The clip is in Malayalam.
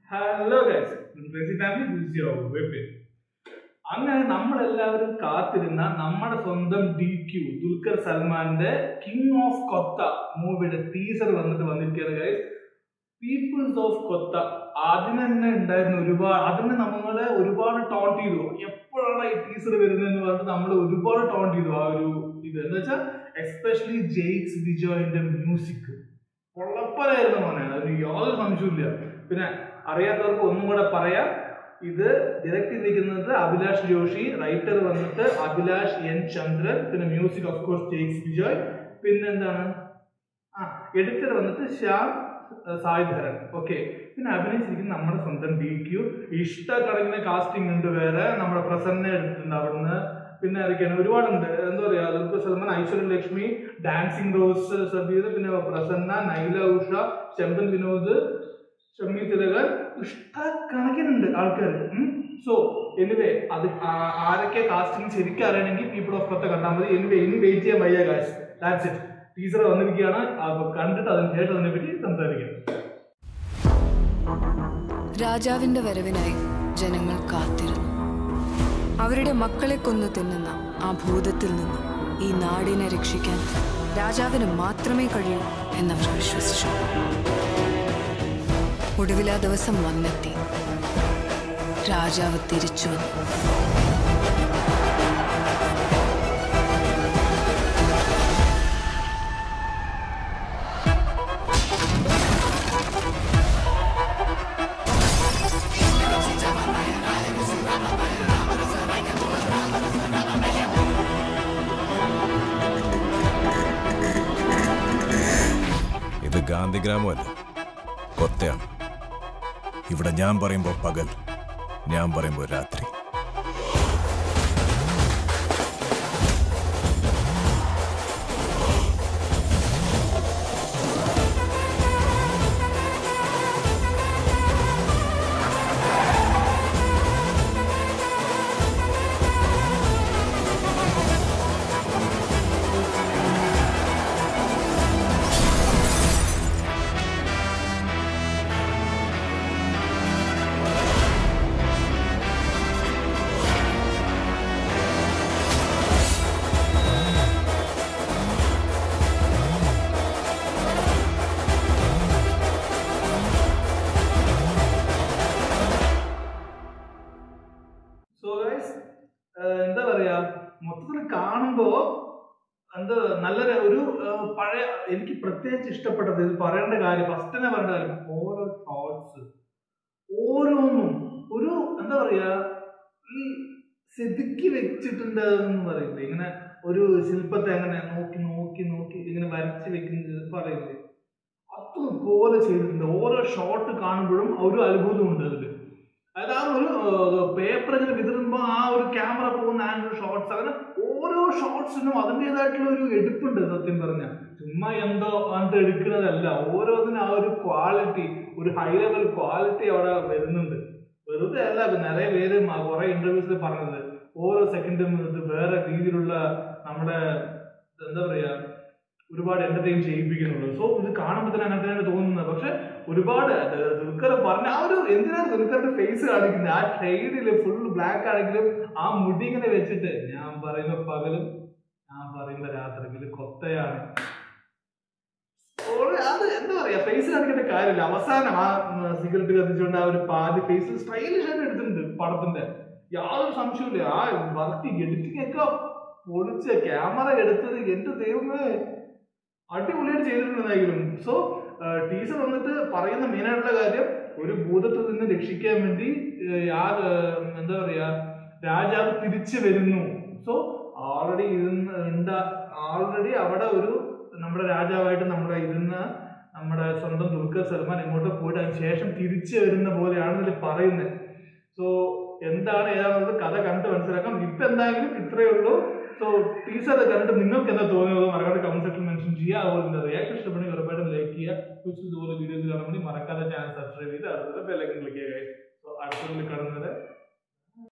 hello guys crazy family this your web അങ്ങനെ നമ്മളെല്ലാവരും കാത്തിരുന്ന നമ്മുടെ സ്വന്തം ഡി ക്യു ദുൽഖർ സൽമാന്റെ കിങ് ഓഫ് കൊത്ത മൂവിയുടെ ടീസർ വന്നിട്ട് വന്നിരിക്കുകയാണ് ഗൈസ് പീപ്പിൾസ് ഓഫ് കൊത്ത അതിന് തന്നെ ഉണ്ടായിരുന്ന ഒരുപാട് അതിനെ നമ്മളെ ഒരുപാട് ടോണ്ട് ചെയ്തു എപ്പോഴാണ് ഈ ടീസർ വരുന്നതെന്ന് പറഞ്ഞിട്ട് നമ്മൾ ഒരുപാട് ടോണ്ട് ചെയ്തു ആ ഒരു ഇത് എന്ന് വെച്ചാൽ എസ്പെഷ്യലി ജെയ്ക്സ് വിജോയിന്റെ മ്യൂസിക് പൊള്ളപ്പലായിരുന്നു മോനെ അതിന് യാതൊരു സംശയമില്ല പിന്നെ അറിയാത്തവർക്ക് ഒന്നും കൂടെ പറയാം ഇത് ഡയറക്റ്റ് ചെയ്തിരിക്കുന്നത് അഭിലാഷ് ജോഷി റൈറ്റർ വന്നിട്ട് അഭിലാഷ് എൻ ചന്ദ്രൻ പിന്നെ music of course Jakes Bejoy പിന്നെന്താണ് ആ എഡിറ്റർ വന്നിട്ട് ശ്യാം ഏഹ്, സായിധരൻ ഓക്കെ പിന്നെ അഭിനയിച്ചിരിക്കുന്ന നമ്മുടെ സ്വന്തം ഡി ക്യു ഇഷ്ടക്കണക്കിന് കാസ്റ്റിംഗ് ഉണ്ട് വേറെ നമ്മുടെ പ്രസന്ന എടുത്തിട്ടുണ്ട് അവിടുന്ന് പിന്നെ ആരൊക്കെയാണ് ഒരുപാടുണ്ട് എന്താ പറയാ ദുൽഖർ സൽമാൻ ഐശ്വര്യ ലക്ഷ്മി ഡാൻസിങ് റോസ് സബീർ പിന്നെ പ്രസന്ന നൈല ഉഷ ചെമ്പൻ വിനോദ് ഷമ്മി തിലകൻ ഇഷ്ടക്കണക്കിനുണ്ട് ആൾക്കാർ സോ എനിവേ അത് ആ- ആരൊക്കെ കാസ്റ്റിംഗ് ശരിക്കും അറിയണമെങ്കിൽ പീപ്പിൾ ഓഫ് കൊത്ത കണ്ടാൽ മതി എനിവേ ഇനി വെയിറ്റ് ചെയ്യാൻ വയ്യ കാശ് ദാറ്റ്സ് ഇറ്റ് ടീച്ചർ വന്നിരിക്കുകയാണ് അപ്പൊ കണ്ടിട്ട് അതിന് ശേഷം അതിനെ പറ്റി സംസാരിക്കാം രാജാവിന്റെ വരവിനായി ജനങ്ങൾ കാത്തിരുന്നു അവരുടെ മക്കളെ കൊന്നു തിന്നുന്ന ആ ഭൂതത്തിൽ നിന്നും ഈ നാടിനെ രക്ഷിക്കാൻ രാജാവിന് മാത്രമേ കഴിയൂ എന്നവർ വിശ്വസിച്ചു ഒടുവിൽ ആ ദിവസം വന്നെത്തി രാജാവ് തിരിച്ചു വന്നു ഇത് ഗാന്ധിഗ്രാമമല്ല കൊത്തയാണ് ഇവിടെ ഞാൻ പറയുമ്പോൾ പകൽ ഞാൻ പറയുമ്പോൾ രാത്രി സോ ഗൈസ് എന്താ പറയാ മൊത്തത്തിൽ കാണുമ്പോ എന്താ നല്ല ര- ഒരു ഏഹ്, പഴയ എനിക്ക് പ്രത്യേകിച്ച് ഇഷ്ടപ്പെട്ടത് ഇത് പറയേണ്ട കാര്യം ഫസ്റ്റ് തന്നെ പറയേണ്ട കാര്യം ഓരോ ഷോർട്സ് ഓരോന്നും ഒരു എന്താ പറയാ ഈ സെതുക്കി വെച്ചിട്ടുണ്ട് എന്ന് പറയില്ലേ ഇങ്ങനെ ഒരു ശില്പത്തെ അങ്ങനെ നോക്കി നോക്കി നോക്കി ഇങ്ങനെ വരച്ച് വെക്കുന്നത് പറയില്ലേ അതുപോലെ ചെയ്തിട്ടുണ്ട് ഓരോ ഷോട്ട് കാണുമ്പോഴും ഒരു അത്ഭുതമുണ്ട് അതില് അതായത് ആ ഒരു പേപ്പർ ഇങ്ങനെ വിതറുമ്പോൾ ആ ഒരു ക്യാമറ പോകുന്ന ആംഗിൾ ഷോട്ട്സ് അങ്ങനെ ഓരോ ഷോട്ട്സിനും അതിൻ്റെതായിട്ടുള്ള ഒരു എടുപ്പുണ്ട് സത്യം പറഞ്ഞ ചുമ്മാ എന്തോ അങ്ങോട്ട് എടുക്കുന്നതല്ല ഓരോന്നിനും ആ ഒരു ക്വാളിറ്റി ഒരു ഹൈ ലെവൽ ക്വാളിറ്റി അവിടെ വരുന്നുണ്ട് വെറുതെ അല്ല ഇപ്പൊ നിറയെ പേര് മ- കുറെ ഇന്റർവ്യൂസിൽ പറഞ്ഞത് ഓരോ സെക്കൻഡും ഇത് വേറെ രീതിയിലുള്ള നമ്മുടെ എന്താ പറയാ ഒരുപാട് എന്റർടൈൻ ചെയ്യിപ്പിക്കുന്നുള്ളൂ സോ ഇത് കാണുമ്പോൾ തന്നെ അങ്ങനെ തന്നെയാണ് തോന്നുന്നത് പക്ഷെ ഒരുപാട് ദ- ദുൽഖർ പറഞ്ഞ ആ ഒരു എന്തിനാണ് ദുൽഖറിന്റെ ഫേസ് കാണിക്കുന്നത് ആ ഷെയ്ഡില് ഫുൾ ബ്ലാക്ക് ആണെങ്കിലും ആ മുടി ഇങ്ങനെ വെച്ചിട്ട് ഞാൻ പറയുന്ന പകലും ഞാൻ പറയുന്ന രാത്രിയില് കൊത്തയാണ് ഓള് അത് എന്താ പറയാ ഫേസ് കാണിക്കേണ്ട കാര്യമില്ല അവസാനം ആ സിഗരറ്റ് കത്തിച്ചുകൊണ്ട് ആ ഒരു പാതി ഫേസ് സ്റ്റൈലിഷ് ആയിട്ട് എടുത്തിട്ടുണ്ട് പടത്തിന്റെ യാതൊരു സംശയമില്ല ആ വർക്ക് എഡിറ്റിംഗ് ഒക്കെ പൊളിച്ച് ക്യാമറ എടുത്തത് എന്റെ ദൈവമേ അടിപൊളിയായിട്ട് ചെയ്തിട്ടുണ്ടെന്നായിരുന്നു സോ ടീച്ചർ വന്നിട്ട് പറയുന്ന മെയിൻ ആയിട്ടുള്ള കാര്യം ഒരു ഭൂതത്തിൽ നിന്ന് രക്ഷിക്കാൻ വേണ്ടി ഏഹ്, യാ- ഏഹ്, എന്താ പറയാ രാജാവ് തിരിച്ചു വരുന്നു സോ ഓൾറെഡി ഇരുന്ന് ഉണ്ട ഓൾറെഡി അവിടെ ഒരു നമ്മുടെ രാജാവായിട്ട് നമ്മുടെ ഇരുന്ന നമ്മുടെ സ്വന്തം ദുൽഖർ സൽമാൻ എങ്ങോട്ടോ പോയിട്ട് അതിന് ശേഷം തിരിച്ചു വരുന്ന പോലെയാണ് ഇതിൽ പറയുന്നത് സോ എന്താണ് ഏതാണെന്നത് കഥ കണ്ടിട്ട് മനസ്സിലാക്കാം ഇപ്പൊ എന്തായാലും ഇത്രയേ ഉള്ളൂ സോ ടീച്ചർ കണ്ടിട്ട് നിങ്ങൾക്ക് എന്താ തോന്നിയത് മറക്കാതെ കമന്റ് സെക്ഷനിൽ മെൻഷൻ ചെയ്യുക അതുപോലെ റിയാക്ഷൻ ഇഷ്ടപ്പെടുന്ന ഉറപ്പായിട്ടും ലൈക്ക് ചെയ്യുക കുറിച്ച് ഇതുപോലെ വീഡിയോസ് കാണാൻ വേണ്ടി മറക്കാതെ ചാനൽ സബ്സ്ക്രൈബ് ചെയ്ത് അടുത്തത് ബെല്ലൈക്കൻ ക്ലിക്ക് ചെയ്യുക സോ അടുത്തതിൽ കാണുന്നത്